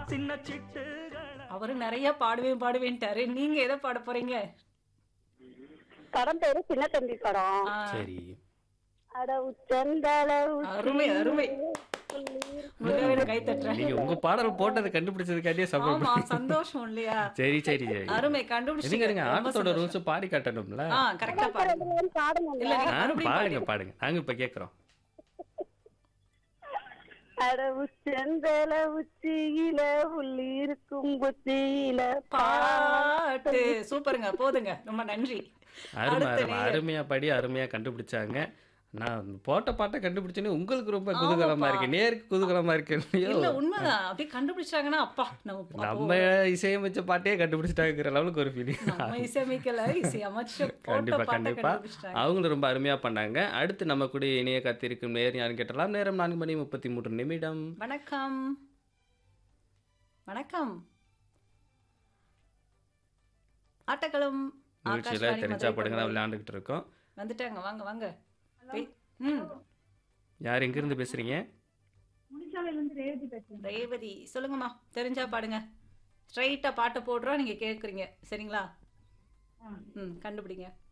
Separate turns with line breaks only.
சின்ன சிட்டுகளா
அவரு நிறைய பாடுவேன் பாடுவேன்ட்டாரு நீங்க எதை பாட போறீங்க
படம் பேரு சின்ன தம்பி படம்
ஆ,
சரி
அட உச்சந்தல
அருமை அருமை உங்களுக்காக நான் கை தட்டுறேன்
நீங்க உங்க பாடல் போட்டதை கண்டுபிடிச்சதுக்காண்டியே சப்போர்ட்
ஆமா சந்தோஷம் இல்லையா
சரி சரி சரி
அருமை
எதுங்க
கண்டுபிடிச்சீங்க
இருங்க
ரொம்ப
ஆட்டத்தோட
சந்தோஷம்.
ரூல்ஸ் பாடி காட்டணும்ல
ஆ கரெக்டா பாருங்க
பாடுங்க
இல்ல நீங்க
ஆ,
மறுபடியும்
பாடுங்க
பாடுங்க.
பாடுங்க நாங்க இப்ப கேக்குறோம்
அட உச்சந்தல உச்சியில உள்ளி இருக்கும் புத்தியில
பாட்டு சூப்பருங்க போதுங்க ரொம்ப நன்றி
அருமை
அடுத்த
அருமை
நேயர்.
அருமையா பாடி அருமையா கண்டுபிடிச்சாங்க நான் போட்ட பாட்டை கண்டுபிடிச்சோன்னே உங்களுக்கு ரொம்ப குதூகலமா
ஆமாப்பா.
இருக்கு நேருக்கு குதூகலமா இருக்கு இல்லையோ
இல்ல உண்மைதான் அப்படியே கண்டுபிடிச்சாங்கன்னா அப்பா நம்ம அப்போ
நம்ம இசையமைச்ச பாட்டே கண்டுபிடிச்சிட்டாங்கிற லெவலுக்கு ஒரு ஃபீலிங்
நம்ம இசையமைக்கல இசை அமைச்ச போட்ட
கண்டிப்பா
பாட்டை
கண்டிப்பா
கண்டுபிடிச்சிட்டாங்க
அவங்களும் ரொம்ப அருமையா பண்ணாங்க அடுத்து நம்ம கூட இணைய காத்திருக்கும் நேர் யாருன்னு கேட்டலாம் நேரம் நான்கு மணி முப்பத்தி மூன்று நிமிடம்
வணக்கம் வணக்கம் ஆட்டக்களம்
நிகழ்ச்சியில
ஆகாஷ்வாணி
தெரிஞ்சா
மதுரை
படுங்க
பண்பலை.
விளையாண்டுகிட்டு இருக்கோம்
வந்துட்டாங்க வாங்க வாங்க போய்- ம்
யார் எங்க இருந்து பேசுறீங்க
ரேவதி சொல்லுங்கம்மா தெரிஞ்சா பாடுங்க ஸ்ட்ரைட்டா பாட்டை போடுறோம் நீங்க கேக்குறீங்க சரிங்களா ம் கண்டுபிடிங்க